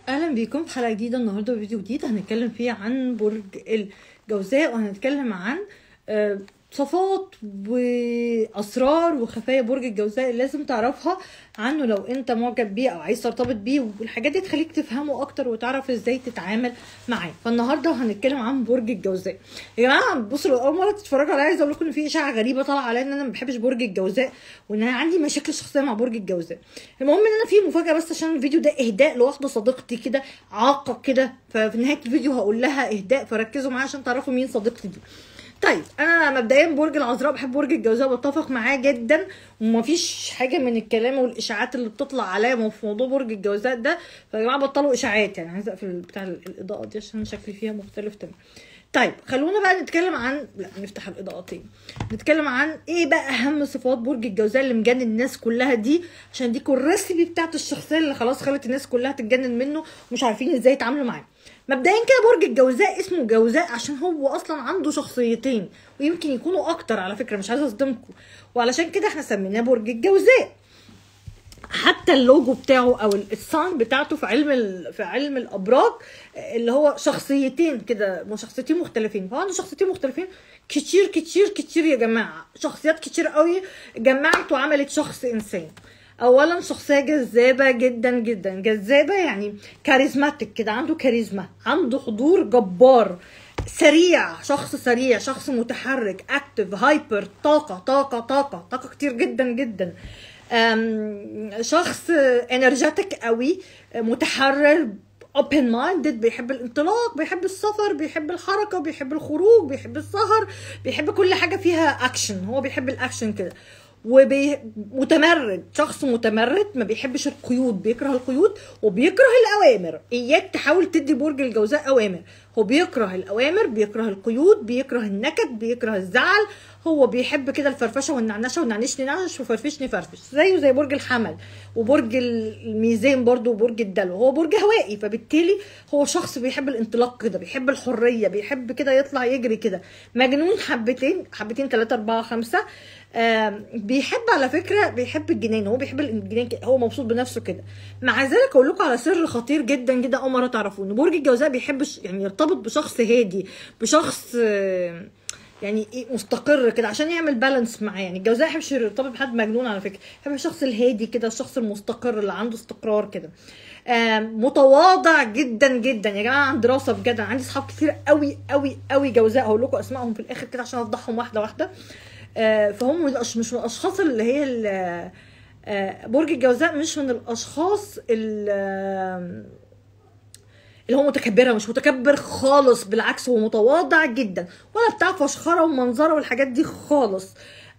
اهلا بيكم في حلقه جديده النهارده فيديو جديد هنتكلم فيه عن برج الجوزاء وهنتكلم عن آه، صفات واسرار وخفايا برج الجوزاء اللي لازم تعرفها عنه لو انت معجب بيه او عايز ترتبط بيه والحاجات دي تخليك تفهمه اكتر وتعرف ازاي تتعامل معاه فالنهارده هنتكلم عن برج الجوزاء يا جماعه بصوا لو اول مره تتفرجوا عليا عايزه اقول لكم ان في اشاعه غريبه طالعه عليا ان انا ما بحبش برج الجوزاء وان انا عندي مشاكل شخصيه مع برج الجوزاء المهم ان انا في مفاجاه بس عشان الفيديو ده اهداء لواحده صديقتي كده عاقه كده ففي نهايه الفيديو هقول لها اهداء فركزوا معايا عشان تعرفوا مين صديقتي دي طيب انا مبدئيا برج العذراء بحب برج الجوزاء بتفق معاه جدا ومفيش حاجه من الكلام والاشاعات اللي بتطلع عليا في موضوع برج الجوزاء ده فيا جماعه بطلوا اشاعات يعني عايزه اقفل بتاع الاضاءه دي عشان شكلي فيها مختلف تمام طيب خلونا بقى نتكلم عن لا نفتح الاضاءتين نتكلم عن ايه بقى اهم صفات برج الجوزاء اللي مجنن الناس كلها دي عشان دي الريسبي بتاعت الشخصيه اللي خلاص خلت الناس كلها تتجنن منه ومش عارفين ازاي يتعاملوا معاه مبدئيا كده برج الجوزاء اسمه جوزاء عشان هو اصلا عنده شخصيتين ويمكن يكونوا اكتر على فكره مش عايزه اصدمكم وعلشان كده احنا سميناه برج الجوزاء حتى اللوجو بتاعه او السان بتاعته في علم ال... في علم الابراج اللي هو شخصيتين كده شخصيتين مختلفين فهو عنده شخصيتين مختلفين كتير كتير كتير يا جماعه شخصيات كتير قوي جمعت وعملت شخص انسان اولا شخصيه جذابه جدا جدا جذابه يعني كاريزماتيك كده عنده كاريزما عنده حضور جبار سريع شخص سريع شخص متحرك اكتف هايبر طاقه طاقه طاقه طاقه كتير جدا جدا شخص انرجيتك قوي متحرر اوبن مايندد بيحب الانطلاق بيحب السفر بيحب الحركه بيحب الخروج بيحب السهر بيحب كل حاجه فيها اكشن هو بيحب الاكشن كده ومتمرد شخص متمرد ما بيحبش القيود بيكره القيود وبيكره الاوامر اياك تحاول تدي برج الجوزاء اوامر هو بيكره الاوامر بيكره القيود بيكره النكد بيكره الزعل هو بيحب كده الفرفشه والنعنشه والنعنش نعنش وفرفش نفرفش زيه زي برج الحمل وبرج الميزان برضو وبرج الدلو هو برج هوائي فبالتالي هو شخص بيحب الانطلاق كده بيحب الحريه بيحب كده يطلع يجري كده مجنون حبتين حبتين ثلاثة أربعة خمسة بيحب على فكره بيحب الجنان هو بيحب الجنان هو مبسوط بنفسه كده مع ذلك اقول لكم على سر خطير جدا جدا اول مره تعرفوه ان برج الجوزاء بيحب يعني يرتبط بشخص هادي بشخص يعني ايه مستقر كده عشان يعمل بالانس معاه يعني الجوزاء يحبش يرتبط بحد مجنون على فكره يحب الشخص الهادي كده الشخص المستقر اللي عنده استقرار كده متواضع جدا جدا يا جماعه عن دراسه بجد عندي اصحاب كتير قوي قوي قوي جوزاء هقول لكم اسمائهم في الاخر كده عشان اوضحهم واحده واحده فهم مش من الاشخاص اللي هي برج الجوزاء مش من الاشخاص اللي هو متكبره مش متكبر خالص بالعكس هو متواضع جدا ولا بتاع فشخره ومنظره والحاجات دي خالص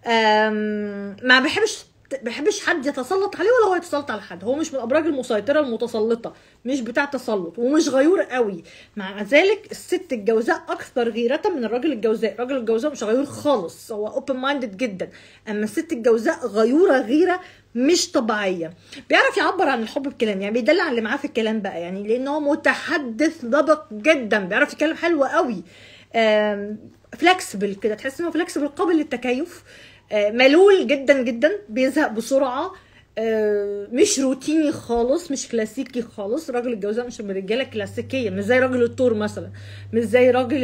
ما بحبش بحبش حد يتسلط عليه ولا هو يتسلط على حد هو مش من الابراج المسيطره المتسلطه مش بتاع تسلط ومش غيور قوي مع ذلك الست الجوزاء اكثر غيره من الراجل الجوزاء الراجل الجوزاء مش غيور خالص هو اوبن مايندد جدا اما الست الجوزاء غيوره غيره مش طبيعيه بيعرف يعبر عن الحب بكلام يعني بيدلع اللي معاه في الكلام بقى يعني لان هو متحدث ضبط جدا بيعرف يتكلم حلو قوي فلكسبل كده تحس انه فلكسبل قابل للتكيف ملول جدا جدا بيزهق بسرعه مش روتيني خالص مش كلاسيكي خالص راجل الجوزاء مش من الرجاله كلاسيكيه مش زي راجل الثور مثلا مش زي راجل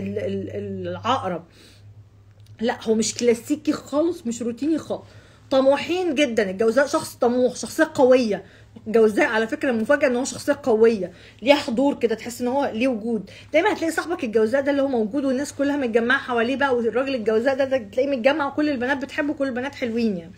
العقرب لا هو مش كلاسيكي خالص مش روتيني خالص طموحين جدا الجوزاء شخص طموح شخصيه قويه جوزاء على فكره المفاجاه ان هو شخصيه قويه ليها حضور كده تحس ان هو ليه وجود دايما هتلاقي صاحبك الجوزاء ده اللي هو موجود والناس كلها متجمعه حواليه بقى والراجل الجوزاء ده, ده تلاقيه متجمع وكل البنات بتحبه كل البنات حلوين يعني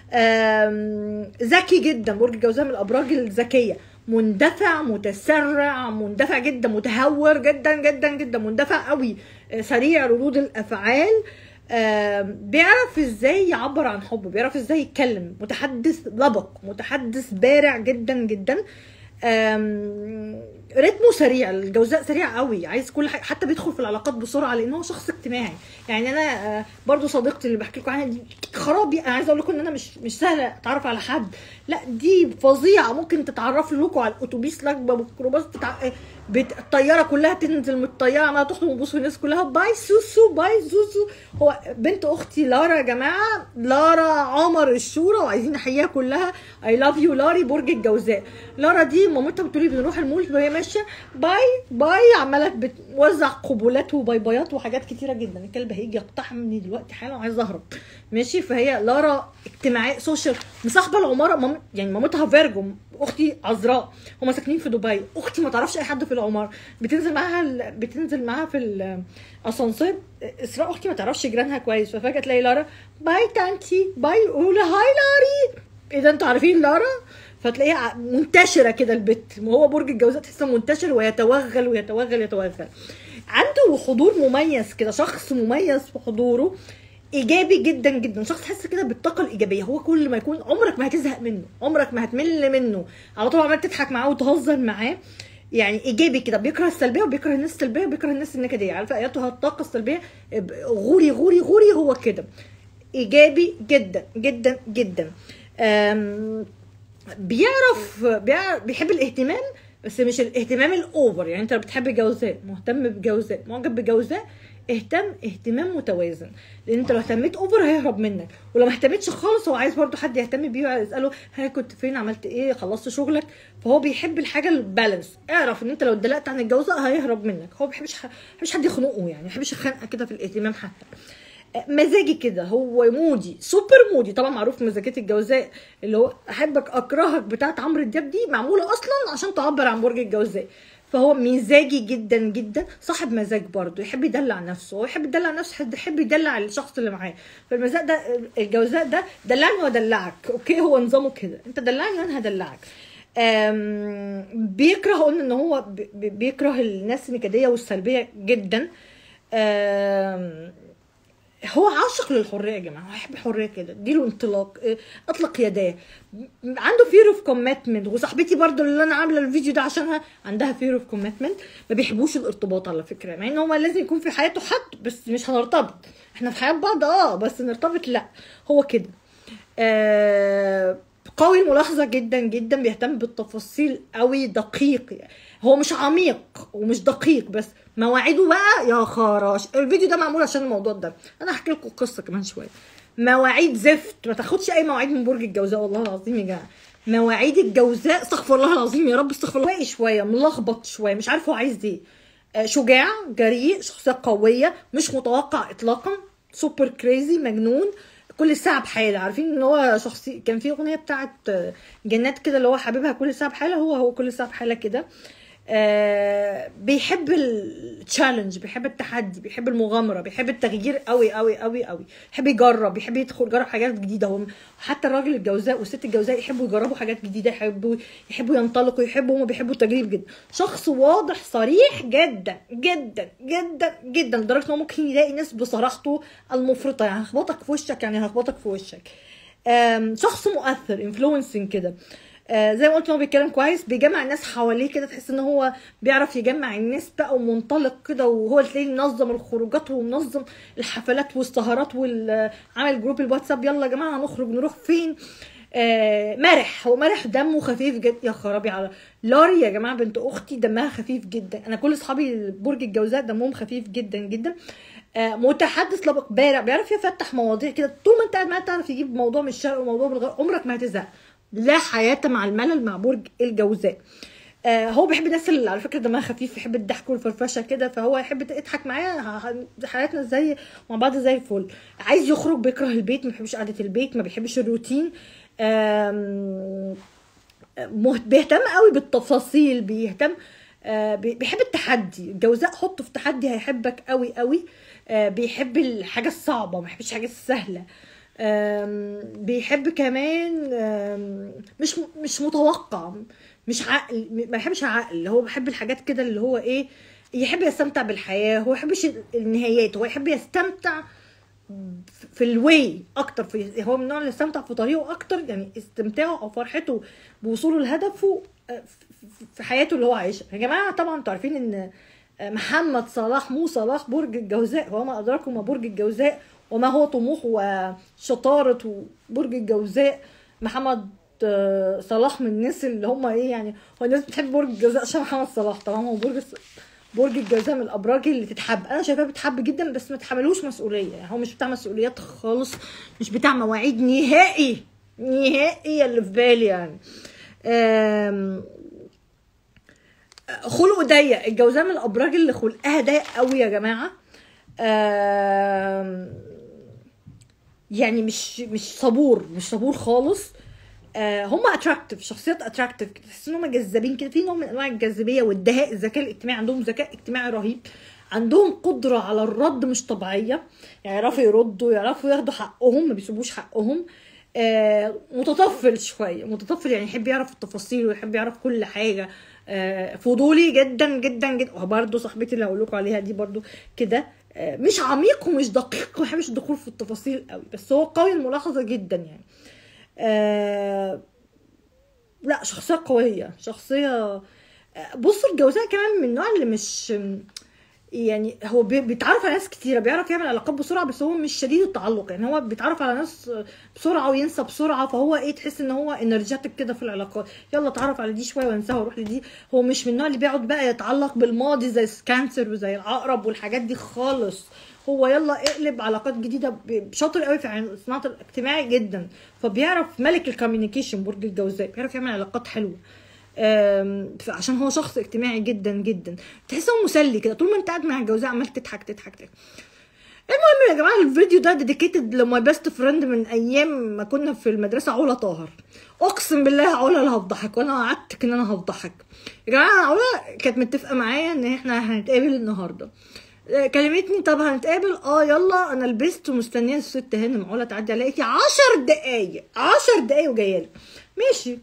ذكي جدا برج الجوزاء من الابراج الذكيه مندفع متسرع مندفع جدا متهور جدا جدا جدا مندفع قوي سريع ردود الافعال بيعرف ازاي يعبر عن حبه بيعرف ازاي يتكلم متحدث لبق متحدث بارع جدا جدا رتمه سريع الجوزاء سريع قوي عايز كل حاجه حتى بيدخل في العلاقات بسرعه لان هو شخص اجتماعي يعني انا آه، برضو صديقتي اللي بحكي لكم عنها دي خرابي انا عايزه اقول لكم ان انا مش مش سهله اتعرف على حد لا دي فظيعه ممكن تتعرف لكم على الاتوبيس راكبه ميكروباص تتع... بت... الطياره كلها تنزل من الطياره عماله تخرج وتبص في الناس كلها باي سوسو باي سوسو هو بنت اختي لارا يا جماعه لارا عمر الشورى وعايزين نحييها كلها اي لاف يو لاري برج الجوزاء لارا دي مامتها بتقول لي بنروح المول وهي ماشيه باي باي عماله بتوزع قبولات وبايبايات وحاجات كتيره جدا الكلب هيجي يقتحمني دلوقتي حالا وعايز اهرب ماشي فهي لارا اجتماعيه سوشيال مصاحبه العماره مام يعني مامتها فيرجو اختي عذراء هما ساكنين في دبي اختي ما تعرفش اي حد في العماره بتنزل معاها ال... بتنزل معاها في الاسانسير اسراء اختي ما تعرفش جيرانها كويس ففجاه تلاقي لارا باي تانتي باي قول هاي لاري ايه ده انتوا عارفين لارا فتلاقيها منتشره كده البت ما هو برج الجوزاء تحسه منتشر ويتوغل ويتوغل يتوغل عنده حضور مميز كده شخص مميز في حضوره ايجابي جدا جدا شخص تحس كده بالطاقه الايجابيه هو كل ما يكون عمرك ما هتزهق منه عمرك ما هتمل منه على طول عمال تضحك معاه وتهزر معاه يعني ايجابي كده بيكره السلبيه وبيكره الناس السلبيه وبيكره الناس النكديه عارفه اياتها الطاقه السلبيه غوري غوري غوري هو كده ايجابي جدا جدا جدا بيعرف, بيعرف بيحب الاهتمام بس مش الاهتمام الاوفر يعني انت لو بتحب جوزاء مهتم بجوزاء معجب بجوزاء اهتم اهتمام متوازن لان انت لو اهتميت اوفر هيهرب منك ولو ما اهتمتش خالص هو عايز برضو حد يهتم بيه ويساله ها كنت فين عملت ايه خلصت شغلك فهو بيحب الحاجه البالانس اعرف ان انت لو اتدلقت عن الجوزاء هيهرب منك هو ما بيحبش بيحبش حد يخنقه يعني ما بيحبش خنقه كده في الاهتمام حتى مزاجي كده هو مودي سوبر مودي طبعا معروف مزاجات الجوزاء اللي هو احبك اكرهك بتاعت عمرو دياب دي معموله اصلا عشان تعبر عن برج الجوزاء فهو مزاجي جدا جدا صاحب مزاج برضه يحب يدلع نفسه هو يحب يدلع نفسه يحب يدلع الشخص اللي معاه فالمزاج ده الجوزاء ده دلعني وادلعك اوكي هو نظامه كده انت دلعني وانا هدلعك بيكره قلنا ان هو بيكره الناس النكديه والسلبيه جدا هو عاشق للحريه يا جماعه هو يحب الحريه كده اديله انطلاق إيه، اطلق يداه عنده فير اوف كوميتمنت وصاحبتي برضو اللي انا عامله الفيديو ده عشانها عندها فير اوف كوميتمنت ما بيحبوش الارتباط على فكره مع ان هو لازم يكون في حياته حد بس مش هنرتبط احنا في حياه بعض اه بس نرتبط لا هو كده آه قوي الملاحظه جدا جدا بيهتم بالتفاصيل قوي دقيق يعني هو مش عميق ومش دقيق بس مواعيده بقى يا خراش الفيديو ده معمول عشان الموضوع ده انا هحكي لكم قصه كمان شويه مواعيد زفت ما تاخدش اي مواعيد من برج الجوزاء والله العظيم يا جماعه مواعيد الجوزاء استغفر الله العظيم يا رب استغفر الله شويه ملخبط شويه مش عارف هو عايز ايه آه، شجاع جريء شخصيه قويه مش متوقع اطلاقا سوبر كريزي مجنون كل ساعه بحاله عارفين ان هو شخصي كان في اغنيه بتاعت جنات كده اللي هو حبيبها كل ساعه بحاله هو هو كل ساعه بحاله كده آه بيحب التشالنج بيحب التحدي بيحب المغامره بيحب التغيير قوي قوي قوي قوي بيحب يجرب بيحب يدخل يجرب حاجات جديده هم حتى الراجل الجوزاء والست الجوزاء يحبوا يجربوا حاجات جديده يحبوا يحبوا ينطلقوا يحبوا هم بيحبوا التجريب جدا شخص واضح صريح جدا جدا جدا جدا لدرجه ان هو ممكن يلاقي ناس بصراحته المفرطه يعني هخبطك في وشك يعني هخبطك في وشك شخص مؤثر انفلونسنج كده آه زي ما قلت هو بيتكلم كويس بيجمع الناس حواليه كده تحس ان هو بيعرف يجمع الناس بقى ومنطلق كده وهو تلاقيه منظم الخروجات ومنظم الحفلات والسهرات وعامل جروب الواتساب يلا يا جماعه هنخرج نروح فين آه مرح هو مرح دمه خفيف جدا يا خرابي على لاري يا جماعه بنت اختي دمها خفيف جدا انا كل اصحابي برج الجوزاء دمهم خفيف جدا جدا آه متحدث لبق بارع بيعرف يفتح مواضيع كده طول ما انت قاعد معاه تعرف يجيب موضوع من الشرق وموضوع من الغرب عمرك ما هتزهق لا حياه مع الملل مع برج الجوزاء آه هو بيحب الناس اللي على فكره دمها خفيف يحب الضحك والفرفشه كده فهو يحب تضحك معاه حياتنا زي مع بعض زي الفل عايز يخرج بيكره البيت ما بيحبش قعده البيت ما بيحبش الروتين بيهتم قوي بالتفاصيل بيهتم آه بيحب التحدي الجوزاء حطه في تحدي هيحبك قوي قوي آه بيحب الحاجه الصعبه ما بيحبش الحاجه السهله بيحب كمان مش مش متوقع مش عقل ما بيحبش عقل هو بيحب الحاجات كده اللي هو ايه يحب يستمتع بالحياه هو يحبش النهايات هو يحب يستمتع في الواي اكتر في هو من النوع اللي يستمتع في طريقه اكتر يعني استمتاعه او فرحته بوصوله لهدفه آه، في- في حياته اللي هو عايشها يا جماعه طبعا انتوا عارفين ان آه، محمد صلاح مو صلاح برج الجوزاء وما ادراكم ما برج الجوزاء وما هو طموح وشطاره برج الجوزاء محمد آه، صلاح من الناس اللي هم ايه يعني هو الناس بتحب برج الجوزاء عشان محمد صلاح طبعا هو برج برج الجوزاء من الابراج اللي تتحب انا شايفاه بيتحب جدا بس ما تحملوش مسؤوليه يعني هو مش بتاع مسؤوليات خالص مش بتاع مواعيد نهائي نهائي اللي في بالي يعني آم، خلقه ضيق الجوزاء من الابراج اللي خلقها ضيق قوي يا جماعه آم، يعني مش مش صبور مش صبور خالص آه هم اتراكتيف شخصيات اتراكتيف تحس ان هم جذابين كده في نوع من انواع الجاذبيه والدهاء الذكاء الاجتماعي عندهم ذكاء اجتماعي رهيب عندهم قدره على الرد مش طبيعيه يعني يعرفوا يردوا يعرفوا ياخدوا حقهم ما بيسيبوش حقهم آه متطفل شويه متطفل يعني يحب يعرف التفاصيل ويحب يعرف كل حاجه آه فضولي جدا جدا جدا وبرده صاحبتي اللي هقول لكم عليها دي برده كده آه مش عميق ومش دقيق ما بيحبش الدخول في التفاصيل قوي بس هو قوي الملاحظه جدا يعني آه لا شخصية قوية شخصية آه، بصوا الجوزاء كمان من النوع اللي مش يعني هو بي- بيتعرف على ناس كتيرة بيعرف يعمل علاقات بسرعة بس هو مش شديد التعلق يعني هو بيتعرف على ناس بسرعة وينسى بسرعة فهو ايه تحس ان هو انرجيتك كده في العلاقات يلا اتعرف على دي شوية وانساها واروح لدي هو مش من النوع اللي بيقعد بقى يتعلق بالماضي زي الكانسر وزي العقرب والحاجات دي خالص هو يلا اقلب علاقات جديده ب- شاطر قوي في عن- صناعه الاجتماعي جدا فبيعرف ملك الكوميونيكيشن برج الجوزاء بيعرف يعمل علاقات حلوه آم، ف- عشان هو شخص اجتماعي جدا جدا تحس هو مسلي كده طول ما انت قاعد مع الجوزاء عمال تضحك تضحك تضحك المهم يا جماعه الفيديو ده ديديكيتد لماي بيست فريند من ايام ما كنا في المدرسه علا طاهر اقسم بالله علا اللي هفضحك وانا وعدتك ان انا هفضحك يا جماعه علا كانت متفقه معايا ان احنا هنتقابل النهارده آه، كلمتني طب هنتقابل اه يلا انا لبست ومستنيه الست هانم علا تعدي عليا قالت لي 10 دقايق 10 دقايق وجايه لي ماشي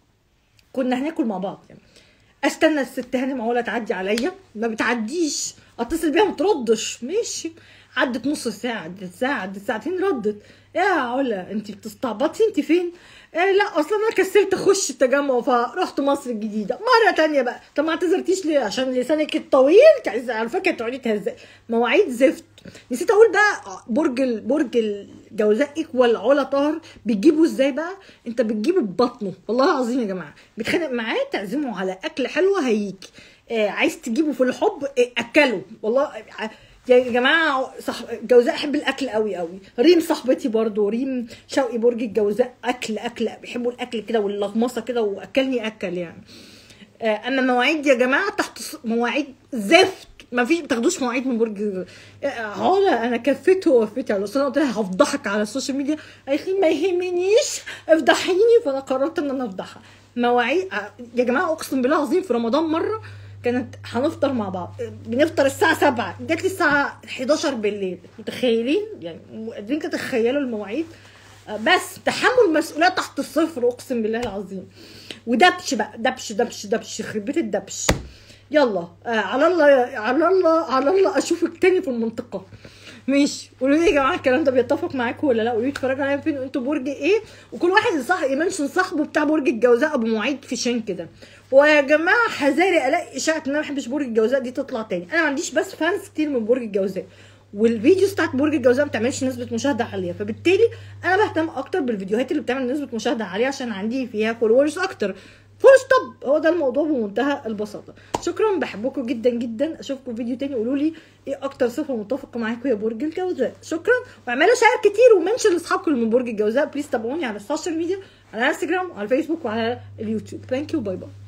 كنا هناكل مع بعض يعني استنى الست هانم علا تعدي عليا ما بتعديش اتصل بيها ما تردش ماشي عدت نص ساعه عدت ساعه عدت ساعتين ردت يا علا انت بتستعبطي انت فين إيه لا اصلا انا كسلت اخش التجمع فرحت مصر الجديده مره تانية بقى طب ما اعتذرتيش ليه عشان لسانك الطويل عايز- على فكره تقعدي تهزقي مواعيد زفت نسيت اقول بقى برج ال- برج الجوزاء ايكوال علا طاهر بتجيبه ازاي بقى انت بتجيبه ببطنه والله العظيم يا جماعه بتخانق معاه تعزمه على اكل حلو هيجي آه عايز تجيبه في الحب آه اكله والله آه، يا جماعه صح الجوزاء احب الاكل قوي قوي ريم صاحبتي برضو ريم شوقي برج الجوزاء اكل اكل بيحبوا الاكل كده واللغمصه كده واكلني اكل يعني آه، اما مواعيد يا جماعه تحت ص- مواعيد زفت ما فيش بتاخدوش مواعيد من برج آه، علا انا كفيت ووفيت على اصل انا قلت لها هفضحك على السوشيال ميديا قالت لي ما يهمنيش افضحيني فانا قررت ان انا افضحها مواعيد آه، يا جماعه اقسم بالله العظيم في رمضان مره كانت هنفطر مع بعض بنفطر الساعه 7 جات لي الساعه 11 بالليل متخيلين يعني قادرين تتخيلوا المواعيد آه، بس تحمل مسؤوليه تحت الصفر اقسم بالله العظيم ودبش بقى دبش دبش دبش يخرب بيت الدبش يلا آه على الله على الله على الله اشوفك تاني في المنطقه ماشي قولوا لي يا جماعه الكلام ده بيتفق معاكم ولا لا قولوا لي اتفرجوا عليا فين وانتوا برج ايه وكل واحد يصح يمنشن صاحبه بتاع برج الجوزاء ابو مواعيد في شين كده ويا جماعه حذاري الاقي اشاعه ان انا ما بحبش برج الجوزاء دي تطلع تاني انا ما عنديش بس فانس كتير من برج الجوزاء والفيديوز بتاعت برج الجوزاء ما بتعملش نسبه مشاهده عاليه فبالتالي انا بهتم اكتر بالفيديوهات اللي بتعمل نسبه مشاهده عاليه عشان عندي فيها فولورز اكتر فول ستوب هو ده الموضوع بمنتهى البساطه شكرا بحبكم جدا جدا اشوفكم فيديو تاني قولوا لي ايه اكتر صفه متفقه معاكم يا برج الجوزاء شكرا واعملوا شير كتير ومنشن لاصحابكم اللي من برج الجوزاء بليز تابعوني على السوشيال ميديا على انستجرام وعلى الفيسبوك وعلى اليوتيوب ثانك يو باي باي